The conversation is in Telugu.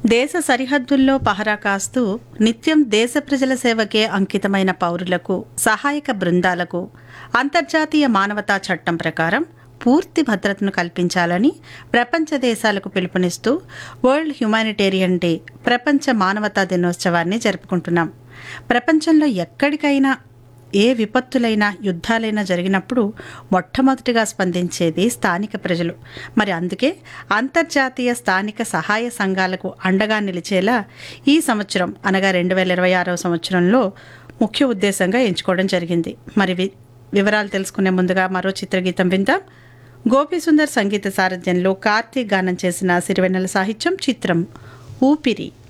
దేశ సరిహద్దుల్లో పహరా కాస్తూ నిత్యం దేశ ప్రజల సేవకే అంకితమైన పౌరులకు సహాయక బృందాలకు అంతర్జాతీయ మానవతా చట్టం ప్రకారం పూర్తి భద్రతను కల్పించాలని ప్రపంచ దేశాలకు పిలుపునిస్తూ వరల్డ్ హ్యుమానిటేరియన్ డే ప్రపంచ మానవతా దినోత్సవాన్ని జరుపుకుంటున్నాం ప్రపంచంలో ఎక్కడికైనా ఏ విపత్తులైనా యుద్ధాలైనా జరిగినప్పుడు మొట్టమొదటిగా స్పందించేది స్థానిక ప్రజలు మరి అందుకే అంతర్జాతీయ స్థానిక సహాయ సంఘాలకు అండగా నిలిచేలా ఈ సంవత్సరం అనగా రెండు వేల ఇరవై ఆరవ సంవత్సరంలో ముఖ్య ఉద్దేశంగా ఎంచుకోవడం జరిగింది మరి వి- వివరాలు తెలుసుకునే ముందుగా మరో చిత్రగీతం విందాం గోపీసుందర్ సంగీత సారథ్యంలో కార్తీక్ గానం చేసిన సిరివెన్నెల సాహిత్యం చిత్రం ఊపిరి